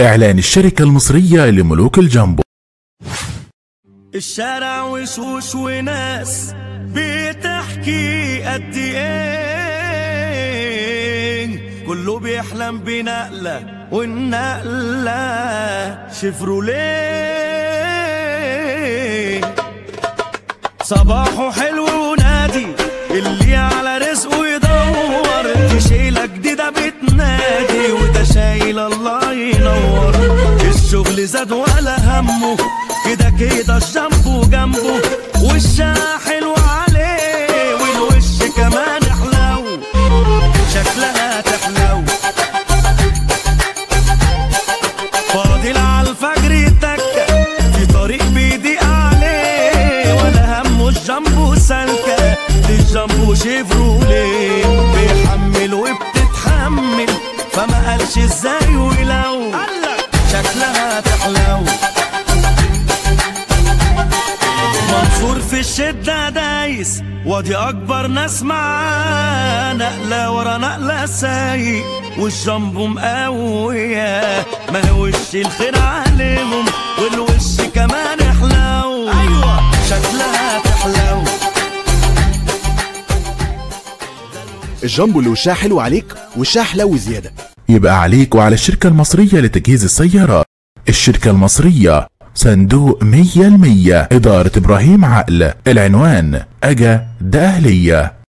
إعلان الشركة المصرية لملوك الجامبو الشارع وشوش وناس بتحكي قد ايه كله بيحلم بنقلة والنقلة شيفروليه صباحه حلو ونادي اللي على رزقه يدور دي شيلة جديدة بتنادي وده شايل الله ينور الشغل زاد ولا همه كده كده الجنبه جنبه وشها حلو عليه والوش كمان حلو شكلها تحلو فاضل على الفجر تكة في طريق بيضيق عليه ولا همه الجنبه سالكة دي الجنبه شيفروليه بيحمل وبتتحمل فما قالش ازاي ولو شكلها تحلو منصور في الشدة دايس ودي أكبر ناس معاه نقلة ورا نقلة سايق والجنبو مقوية ما وش الخير عليهم والوش كمان حلو أيوة شكلها تحلو الجامبو اللي وشها حلو عليك وشها حلو زيادة يبقى عليك وعلى الشركة المصرية لتجهيز السيارات الشركة المصرية صندوق مية المية إدارة إبراهيم عقل العنوان أجا دقهلية